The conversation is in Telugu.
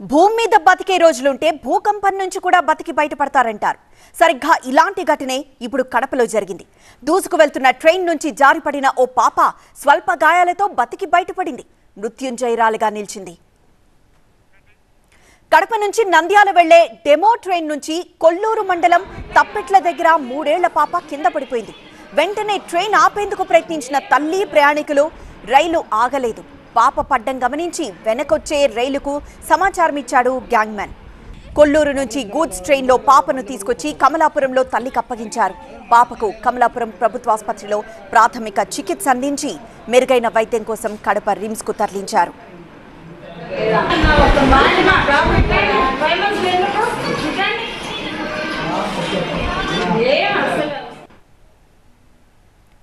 భూమి మీద బతికే రోజులుంటే భూకంపం నుంచి కూడా బతికి బయటపడతారంటారు సరిగ్గా ఇలాంటి ఘటనే ఇప్పుడు కడపలో జరిగింది దూసుకు వెళ్తున్న ట్రైన్ నుంచి జారిపడిన ఓ పాప స్వల్ప గాయాలతో బతికి బయటపడింది మృత్యుంజయరాలుగా నిలిచింది కడప నుంచి నంద్యాల వెళ్లే డెమో ట్రైన్ నుంచి కొల్లూరు మండలం తప్పెట్ల దగ్గర మూడేళ్ల పాప కింద పడిపోయింది వెంటనే ట్రైన్ ఆపేందుకు ప్రయత్నించిన తల్లి ప్రయాణికులు రైలు ఆగలేదు పాప పడ్డం గమనించి వెనకొచ్చే రైలుకు సమాచారం ఇచ్చాడు గ్యాంగ్ మ్యాన్ కొల్లూరు నుంచి గూడ్స్ ట్రైన్లో పాపను తీసుకొచ్చి కమలాపురంలో తల్లికి అప్పగించారు పాపకు కమలాపురం ప్రభుత్వ ఆసుపత్రిలో ప్రాథమిక చికిత్స అందించి మెరుగైన వైద్యం కోసం కడప రిమ్స్కు తరలించారు ఫైవ్ మంత్స్